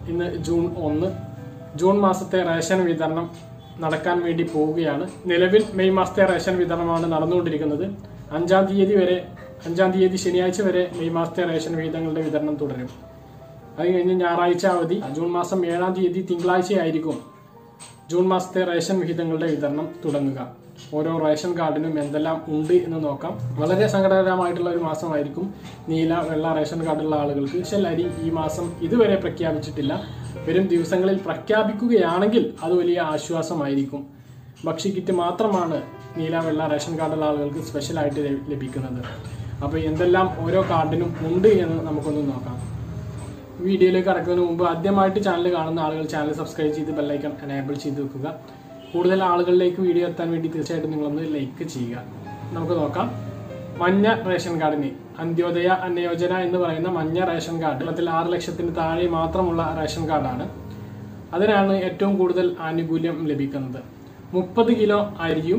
ഇന്ന് ജൂൺ ഒന്ന് ജൂൺ മാസത്തെ റേഷൻ വിതരണം നടക്കാൻ വേണ്ടി പോവുകയാണ് നിലവിൽ മെയ് മാസത്തെ റേഷൻ വിതരണമാണ് നടന്നുകൊണ്ടിരിക്കുന്നത് അഞ്ചാം തീയതി വരെ അഞ്ചാം തീയതി ശനിയാഴ്ച വരെ മെയ് മാസത്തെ റേഷൻ വിഹിതങ്ങളുടെ വിതരണം തുടരും അത് കഴിഞ്ഞ് ഞായറാഴ്ച അവധി ജൂൺ മാസം ഏഴാം തീയതി തിങ്കളാഴ്ചയായിരിക്കും ജൂൺ മാസത്തെ റേഷൻ വിഹിതങ്ങളുടെ വിതരണം തുടങ്ങുക ഓരോ റേഷൻ കാർഡിനും എന്തെല്ലാം ഉണ്ട് എന്ന് നോക്കാം വളരെ സങ്കടകരമായിട്ടുള്ള ഒരു മാസമായിരിക്കും നീല വെള്ള റേഷൻ കാർഡുള്ള ആളുകൾക്ക് സ്പെഷ്യൽ അരി ഈ മാസം ഇതുവരെ പ്രഖ്യാപിച്ചിട്ടില്ല വരും ദിവസങ്ങളിൽ പ്രഖ്യാപിക്കുകയാണെങ്കിൽ അത് വലിയ ആശ്വാസമായിരിക്കും ഭക്ഷ്യക്കിറ്റ് മാത്രമാണ് നീല വെള്ള റേഷൻ കാർഡുള്ള ആളുകൾക്ക് സ്പെഷ്യലായിട്ട് ലഭി- ലഭിക്കുന്നത് അപ്പോൾ എന്തെല്ലാം ഓരോ കാർഡിനും ഉണ്ട് എന്ന് നമുക്കൊന്ന് നോക്കാം വീഡിയോയിലേക്ക് കടക്കുന്നതിന് മുമ്പ് ആദ്യമായിട്ട് ചാനൽ കാണുന്ന ആളുകൾ ചാനൽ സബ്സ്ക്രൈബ് ചെയ്ത് ബെല്ലൈക്കൺ എനേബിൾ ചെയ്ത് വെക്കുക കൂടുതൽ ആളുകളിലേക്ക് വീഡിയോ എത്താൻ വേണ്ടി തീർച്ചയായിട്ടും നിങ്ങളൊന്ന് ലൈക്ക് ചെയ്യുക നമുക്ക് നോക്കാം മഞ്ഞ റേഷൻ കാർഡിന് അന്ത്യോദയ അന്നയോജന എന്ന് പറയുന്ന മഞ്ഞ റേഷൻ കാർഡ് കേരളത്തിൽ ആറ് ലക്ഷത്തിന് താഴെ മാത്രമുള്ള റേഷൻ കാർഡാണ് അതിനാണ് ഏറ്റവും കൂടുതൽ ആനുകൂല്യം ലഭിക്കുന്നത് മുപ്പത് കിലോ അരിയും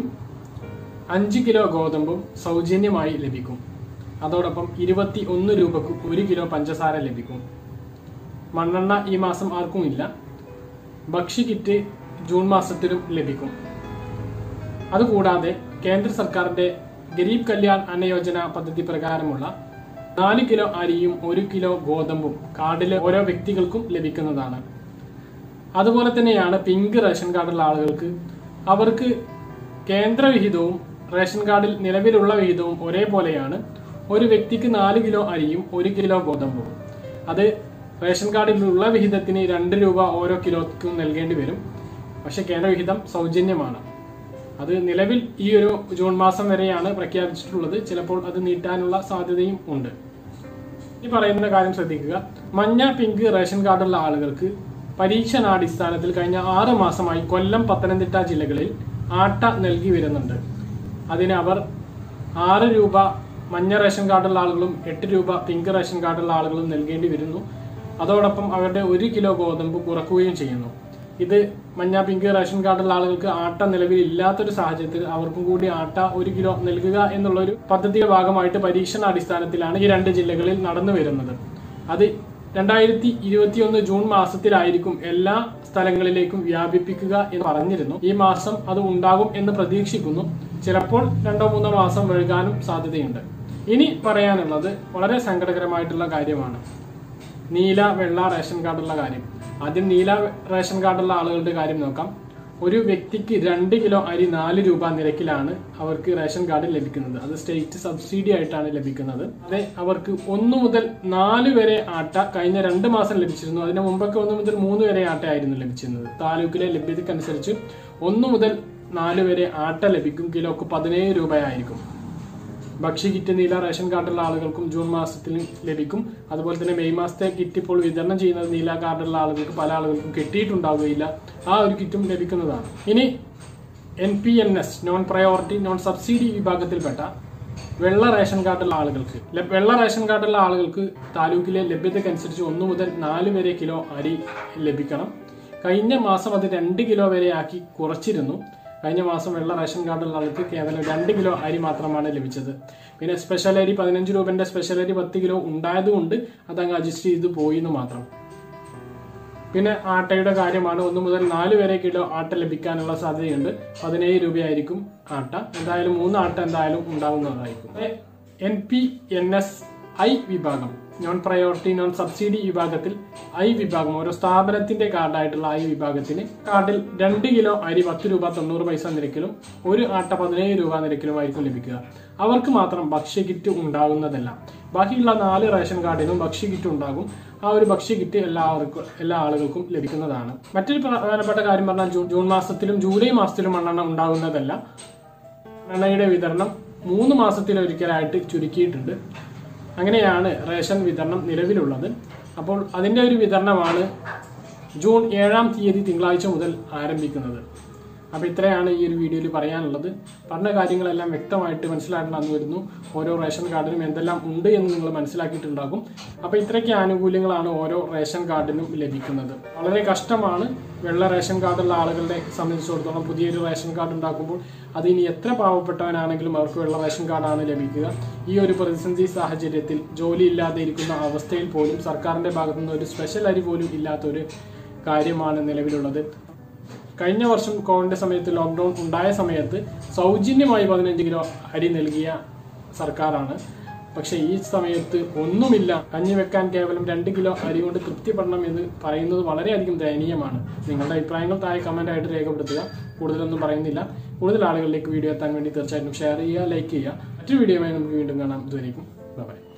അഞ്ച് കിലോ ഗോതമ്പും സൗജന്യമായി ലഭിക്കും അതോടൊപ്പം ഇരുപത്തി ഒന്ന് രൂപക്ക് ഒരു കിലോ പഞ്ചസാര ലഭിക്കും മണ്ണെണ്ണ ഈ മാസം ആർക്കും ഇല്ല ഭക്ഷ്യക്കിറ്റ് ജൂൺ മാസത്തിലും ലഭിക്കും അതുകൂടാതെ കേന്ദ്ര സർക്കാരിന്റെ ഗരീബ് കല്യാൺ അന്ന യോജന പദ്ധതി പ്രകാരമുള്ള നാല് കിലോ അരിയും ഒരു കിലോ ഗോതമ്പും കാർഡിലെ ഓരോ വ്യക്തികൾക്കും ലഭിക്കുന്നതാണ് അതുപോലെ തന്നെയാണ് പിങ്ക് റേഷൻ കാർഡുള്ള ആളുകൾക്ക് അവർക്ക് കേന്ദ്ര വിഹിതവും റേഷൻ കാർഡിൽ നിലവിലുള്ള വിഹിതവും ഒരേപോലെയാണ് ഒരു വ്യക്തിക്ക് നാല് കിലോ അരിയും ഒരു കിലോ ഗോതമ്പും അത് റേഷൻ കാർഡിലുള്ള വിഹിതത്തിന് രണ്ട് രൂപ ഓരോ കിലോക്കും നൽകേണ്ടി വരും പക്ഷെ കേന്ദ്ര വിഹിതം സൗജന്യമാണ് അത് നിലവിൽ ഈ ഒരു ജൂൺ മാസം വരെയാണ് പ്രഖ്യാപിച്ചിട്ടുള്ളത് ചിലപ്പോൾ അത് നീട്ടാനുള്ള സാധ്യതയും ഉണ്ട് ഈ പറയുന്ന കാര്യം ശ്രദ്ധിക്കുക മഞ്ഞ പിങ്ക് റേഷൻ കാർഡുള്ള ആളുകൾക്ക് പരീക്ഷണാടിസ്ഥാനത്തിൽ കഴിഞ്ഞ ആറ് മാസമായി കൊല്ലം പത്തനംതിട്ട ജില്ലകളിൽ ആട്ട നൽകി വരുന്നുണ്ട് അതിന് അവർ ആറ് രൂപ മഞ്ഞ റേഷൻ കാർഡുള്ള ആളുകളും എട്ട് രൂപ പിങ്ക് റേഷൻ കാർഡുള്ള ആളുകളും നൽകേണ്ടി വരുന്നു അതോടൊപ്പം അവരുടെ ഒരു കിലോ ഗോതമ്പ് കുറക്കുകയും ചെയ്യുന്നു ഇത് മഞ്ഞ പിങ്ക് റേഷൻ കാർഡുള്ള ആളുകൾക്ക് ആട്ട നിലവിൽ ഇല്ലാത്തൊരു സാഹചര്യത്തിൽ അവർക്കും കൂടി ആട്ട ഒരു കിലോ നൽകുക എന്നുള്ള ഒരു പദ്ധതിയുടെ ഭാഗമായിട്ട് പരീക്ഷണ അടിസ്ഥാനത്തിലാണ് ഈ രണ്ട് ജില്ലകളിൽ നടന്നു വരുന്നത് അത് രണ്ടായിരത്തി ഇരുപത്തിയൊന്ന് ജൂൺ മാസത്തിലായിരിക്കും എല്ലാ സ്ഥലങ്ങളിലേക്കും വ്യാപിപ്പിക്കുക എന്ന് പറഞ്ഞിരുന്നു ഈ മാസം അത് ഉണ്ടാകും എന്ന് പ്രതീക്ഷിക്കുന്നു ചിലപ്പോൾ രണ്ടോ മൂന്നോ മാസം വഴുകാനും സാധ്യതയുണ്ട് ഇനി പറയാനുള്ളത് വളരെ സങ്കടകരമായിട്ടുള്ള കാര്യമാണ് നീല വെള്ള റേഷൻ കാർഡുള്ള കാര്യം ആദ്യം നീല റേഷൻ കാർഡുള്ള ആളുകളുടെ കാര്യം നോക്കാം ഒരു വ്യക്തിക്ക് രണ്ട് കിലോ അരി നാല് രൂപ നിരക്കിലാണ് അവർക്ക് റേഷൻ കാർഡ് ലഭിക്കുന്നത് അത് സ്റ്റേറ്റ് സബ്സിഡി ആയിട്ടാണ് ലഭിക്കുന്നത് അതെ അവർക്ക് ഒന്ന് മുതൽ നാല് വരെ ആട്ട കഴിഞ്ഞ രണ്ട് മാസം ലഭിച്ചിരുന്നു അതിന് മുമ്പൊക്കെ ഒന്ന് മുതൽ മൂന്ന് വരെ ആട്ടയായിരുന്നു ലഭിച്ചിരുന്നത് താലൂക്കിലെ ലഭ്യതക്കനുസരിച്ച് ഒന്ന് മുതൽ നാല് വരെ ആട്ട ലഭിക്കും കിലോക്ക് പതിനേഴ് രൂപയായിരിക്കും ഭക്ഷ്യക്കിറ്റ് നീല റേഷൻ കാർഡുള്ള ആളുകൾക്കും ജൂൺ മാസത്തിൽ ലഭിക്കും അതുപോലെ തന്നെ മെയ് മാസത്തെ കിറ്റ് ഇപ്പോൾ വിതരണം ചെയ്യുന്നത് നീല കാർഡുള്ള ആളുകൾക്ക് പല ആളുകൾക്കും കിട്ടിയിട്ടുണ്ടാവുകയില്ല ആ ഒരു കിറ്റും ലഭിക്കുന്നതാണ് ഇനി N P N S non priority non subsidy വിഭാഗത്തിൽപ്പെട്ട വെള്ള റേഷൻ കാർഡുള്ള ആളുകൾക്ക് ല- വെള്ള റേഷൻ കാർഡുള്ള ആളുകൾക്ക് താലൂക്കിലെ ലഭ്യതക്കനുസരിച്ച് ഒന്ന് മുതൽ നാല് വരെ കിലോ അരി ലഭിക്കണം കഴിഞ്ഞ മാസം അത് രണ്ട് കിലോ വരെ ആക്കി കുറച്ചിരുന്നു കഴിഞ്ഞ മാസം വെള്ള റേഷൻ കാർഡുള്ള ആൾക്ക് കേവലം രണ്ട് കിലോ അരി മാത്രമാണ് ലഭിച്ചത് പിന്നെ സ്പെഷ്യൽ അരി പതിനഞ്ച് രൂപന്റെ സ്പെഷ്യൽ അരി പത്ത് കിലോ ഉണ്ടായതുകൊണ്ട് അത് അങ്ങ് അഡ്ജസ്റ്റ് ചെയ്ത് പോയി എന്ന് മാത്രം പിന്നെ ആട്ടയുടെ കാര്യമാണ് ഒന്ന് മുതൽ നാല് വരെ കിലോ ആട്ട ലഭിക്കാനുള്ള സാധ്യതയുണ്ട് പതിനേഴ് രൂപയായിരിക്കും ആട്ട എന്തായാലും മൂന്ന് ആട്ട എന്തായാലും ഉണ്ടാവുന്നതായിരിക്കും N P N S I വിഭാഗം നോൺ പ്രയോറിറ്റി നോൺ സബ്സിഡി വിഭാഗത്തിൽ ഐ വിഭാഗം ഓരോ സ്ഥാപനത്തിന്റെ കാർഡായിട്ടുള്ള ഐ വിഭാഗത്തിന് കാർഡിൽ രണ്ട് കിലോ അരി പത്ത് രൂപ തൊണ്ണൂറ് പൈസ നിരക്കിലും ഒരു ആട്ട പതിനേഴ് രൂപ നിരക്കിലുമായിരിക്കും ലഭിക്കുക അവർക്ക് മാത്രം ഭക്ഷ്യകിറ്റ് ഉണ്ടാകുന്നതല്ല ബാക്കിയുള്ള നാല് റേഷൻ കാർഡിനും ഭക്ഷ്യകിറ്റ് ഉണ്ടാകും ആ ഒരു ഭക്ഷ്യകിറ്റ് എല്ലാവർക്കും എല്ലാ ആളുകൾക്കും ലഭിക്കുന്നതാണ് മറ്റൊരു പ്രധാനപ്പെട്ട കാര്യം പറഞ്ഞാൽ ജൂൺ ജൂൺ മാസത്തിലും ജൂലൈ മാസത്തിലും മണ്ണെണ്ണ ഉണ്ടാകുന്നതല്ല മണ്ണെണ്ണയുടെ വിതരണം മൂന്ന് മാസത്തിലൊരിക്കലായിട്ട് ചുരുക്കിയിട്ടുണ്ട് അങ്ങനെയാണ് റേഷൻ വിതരണം നിലവിലുള്ളത് അപ്പോൾ അതിൻ്റെ ഒരു വിതരണമാണ് ജൂൺ ഏഴാം തീയതി തിങ്കളാഴ്ച മുതൽ ആരംഭിക്കുന്നത് അപ്പോൾ ഇത്രയാണ് ഈ ഒരു വീഡിയോയിൽ പറയാനുള്ളത് പറഞ്ഞ കാര്യങ്ങളെല്ലാം വ്യക്തമായിട്ട് മനസ്സിലാക്കണമെന്ന് വരുന്നു ഓരോ റേഷൻ കാർഡിനും എന്തെല്ലാം ഉണ്ട് എന്ന് നിങ്ങൾ മനസ്സിലാക്കിയിട്ടുണ്ടാകും അപ്പോൾ ഇത്രയ്ക്ക് ആനുകൂല്യങ്ങളാണ് ഓരോ റേഷൻ കാർഡിനും ലഭിക്കുന്നത് വളരെ കഷ്ടമാണ് വെള്ള റേഷൻ കാർഡുള്ള ആളുകളെ സംബന്ധിച്ചിടത്തോളം പുതിയൊരു റേഷൻ കാർഡ് ഉണ്ടാക്കുമ്പോൾ അത് ഇനി എത്ര പാവപ്പെട്ടവനാണെങ്കിലും അവർക്ക് വെള്ള റേഷൻ കാർഡാണ് ലഭിക്കുക ഈ ഒരു പ്രതിസന്ധി സാഹചര്യത്തിൽ ജോലിയില്ലാതെ ഇരിക്കുന്ന അവസ്ഥയിൽ പോലും സർക്കാരിന്റെ ഭാഗത്തു നിന്ന് ഒരു സ്പെഷ്യൽ അരി പോലും ഇല്ലാത്തൊരു കാര്യമാണ് നിലവിലുള്ളത് കഴിഞ്ഞ വർഷം കോവിഡിന്റെ സമയത്ത് ലോക്ക്ഡൌൺ ഉണ്ടായ സമയത്ത് സൗജന്യമായി പതിനഞ്ച് കിലോ അരി നൽകിയ സർക്കാരാണ് പക്ഷേ ഈ സമയത്ത് ഒന്നുമില്ല കഞ്ഞി വെക്കാൻ കേവലം രണ്ട് കിലോ അരി കൊണ്ട് തൃപ്തിപ്പെടണം എന്ന് പറയുന്നത് വളരെയധികം ദയനീയമാണ് നിങ്ങളുടെ അഭിപ്രായങ്ങൾ താഴെ കമന്റ് ആയിട്ട് രേഖപ്പെടുത്തുക കൂടുതലൊന്നും പറയുന്നില്ല കൂടുതൽ ആളുകളിലേക്ക് വീഡിയോ എത്താൻ വേണ്ടി തീർച്ചയായിട്ടും ഷെയർ ചെയ്യുക ലൈക്ക് ചെയ്യുക മറ്റൊരു വീഡിയോയുമായി നമുക്ക് വീണ്ടും കാണാം ഇതുവരേക്കും ബൈ